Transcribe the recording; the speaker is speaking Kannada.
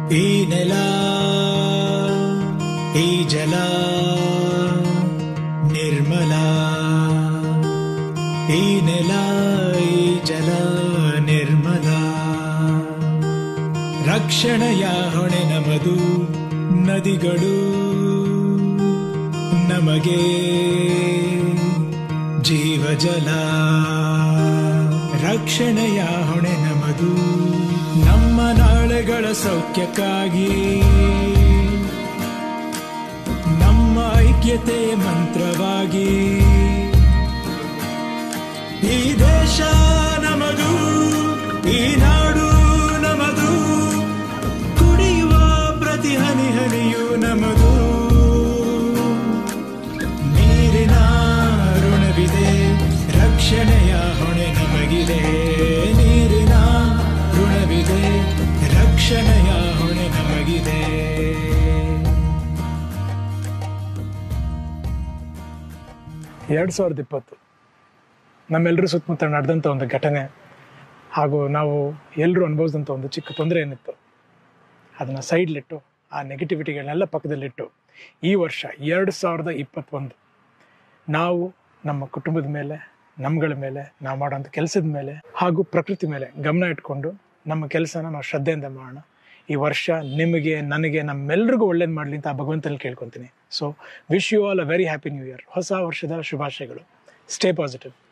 ಈ ನೆಲ ಈ ಜಲ ನಿರ್ಮಲ ಈ ನೆಲ ಈ ಜಲ ನಿರ್ಮಲ ರಕ್ಷಣೆಯ ಹೊಣೆ ನಮದು ನದಿಗಳು ನಮಗೆ ಜೀವಜಲ ರಕ್ಷಣೆಯ ಹೊಣೆ ನಮದು ನಮ್ಮ ನಾಳೆಗಳ ಸೌಖ್ಯಕ್ಕಾಗಿ ನಮ್ಮ ಐಕ್ಯತೆ ಮಂತ್ರವಾಗಿ ಈ ದೇಶ ನಮದು ಈ ನಾಡು ನಮದು ಕುಡಿಯುವ ಪ್ರತಿ ಹನಿ ಹನಿಯೂ ನಮದು ನೀರಿನ ಋಣವಿದೆ ರಕ್ಷಣೆಯ ಹೊಣೆ ನಮಗಿದೆ ನೀರಿನ ಋಣವಿದೆ ರಕ್ಷಣೆಯ ಹೊಣೆ ನಮಗಿದೆ ಎರಡು ಸಾವಿರದ ಇಪ್ಪತ್ತು ನಮ್ಮೆಲ್ಲರೂ ಸುತ್ತಮುತ್ತ ನಡೆದಂಥ ಒಂದು ಘಟನೆ ಹಾಗೂ ನಾವು ಎಲ್ಲರೂ ಅನುಭವಿಸಿದಂಥ ಒಂದು ಚಿಕ್ಕ ತೊಂದರೆ ಏನಿತ್ತು ಅದನ್ನು ಸೈಡ್ಲಿಟ್ಟು ಆ ನೆಗೆಟಿವಿಟಿಗಳನ್ನೆಲ್ಲ ಪಕ್ಕದಲ್ಲಿಟ್ಟು ಈ ವರ್ಷ ಎರಡು ಸಾವಿರದ ಇಪ್ಪತ್ತೊಂದು ನಾವು ನಮ್ಮ ಕುಟುಂಬದ ಮೇಲೆ ನಮ್ಗಳ ಮೇಲೆ ನಾವು ಮಾಡೋಂಥ ಕೆಲಸದ ಮೇಲೆ ಹಾಗೂ ಪ್ರಕೃತಿ ಮೇಲೆ ಗಮನ ಇಟ್ಕೊಂಡು ನಮ್ಮ ಕೆಲಸನ ನಾವು ಶ್ರದ್ಧೆಯಿಂದ ಮಾಡೋಣ ಈ ವರ್ಷ ನಿಮಗೆ ನನಗೆ ನಮ್ಮೆಲ್ರಿಗೂ ಒಳ್ಳೇದು ಮಾಡಲಿ ಅಂತ ಆ ಭಗವಂತನಲ್ಲಿ ಕೇಳ್ಕೊತೀನಿ so wish you all a very happy new year ಹೊಸ ವರ್ಷದ ಶುಭಾಶಯಗಳು ಸ್ಟೇ ಪಾಸಿಟಿವ್